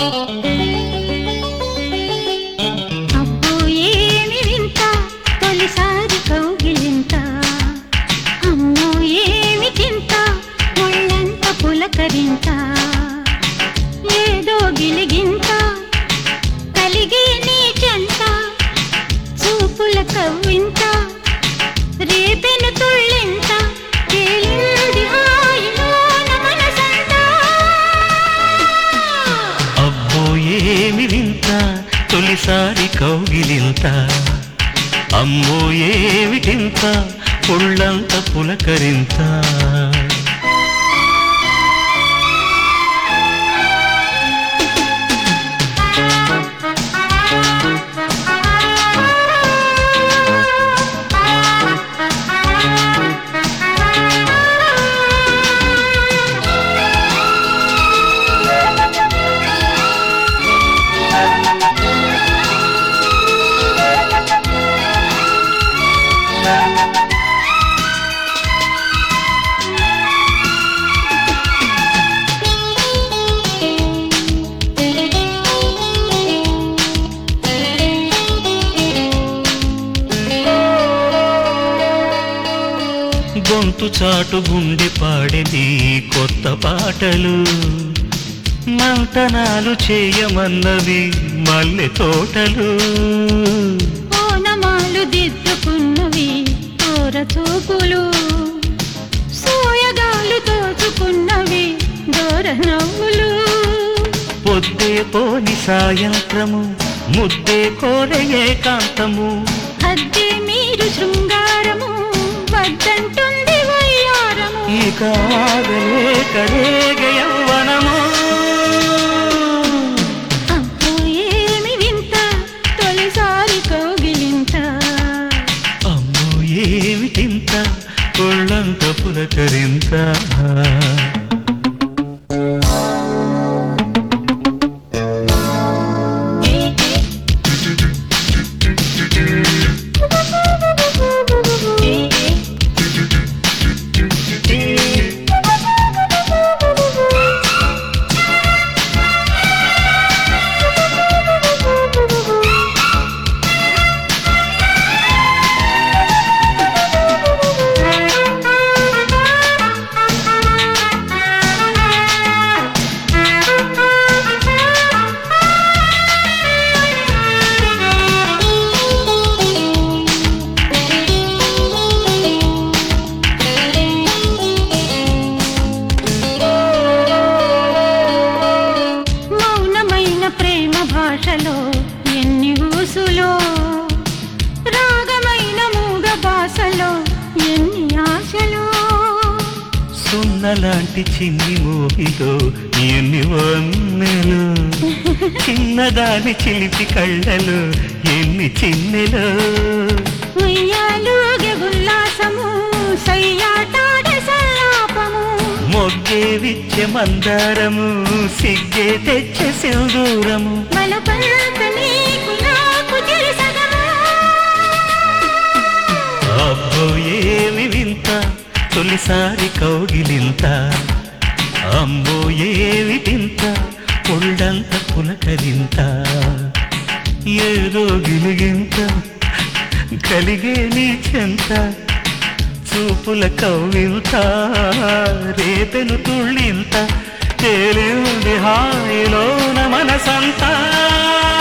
అబ్బో ఏమి వింత తొలిసారి కౌగిలింత అమ్మో ఏమి చింత ఒళ్ళంత పులకరింత ఏదో గిలిగింత కలిగి నీ చెంత చూపుల కవ్వింత రేపెను తుళ్ళింత తేలింది హాయిలోన మనసంతా అబ్బో ఏమి వింత తొలిసారి కౌగిలింత అమ్మో ఏమిటింత ఒళ్ళంత పులకరింత గొంతు చాటు గుండె పాడేది కొత్త పాటలు మంతనాలు చేయమన్నవి మల్లె తోటలు ఓనమాలు దిద్దుకున్నవి తోర చూపులు సోయగాలు దోచుకున్నవి దూర నవ్వులు పొద్దే పోని సాయంత్రము ముద్దే కోరే ఏకాంతము హద్దే మీరు శృంగారము వద్దంటుంది వయ్యారము ఈ కాగలే కరేగ యవ్వనము అబ్బో ఏమి వింత తొలిసారి కౌగిలింత అమ్మో ఏమిటింత ఒళ్ళంత పులకరింత మౌనమైన ప్రేమ భాషలో ఎన్ని ఊసులో రాగమైన మూగ భాషలో ఎన్ని ఆశలో సున్నలాంటి చిన్ని మోహిలో ఎన్ని వన్నెలు చిన్నదాని చిలిపి కళ్ళలు ఎన్ని చిన్నెలు ఉయ్యాలుగే ఉల్లాసము సయ్యాటాడ సల్లాపము మొగ్గే విచ్చే మందారము సిగ్గే తెచ్చే సింధూరము బలపంత నీకు నాకు చెరిసగము అబ్బో ఏమి వింత తొలిసారి కౌగిలింత అమ్మో ఏమి వింత ఒళ్ళంత పులకరింత ఏదో గిలిగింత కలిగే నీ చెంత చూపుల కవ్వింత రేపెను తుళ్ళింత తేలింది హాయిలోన మనసంతా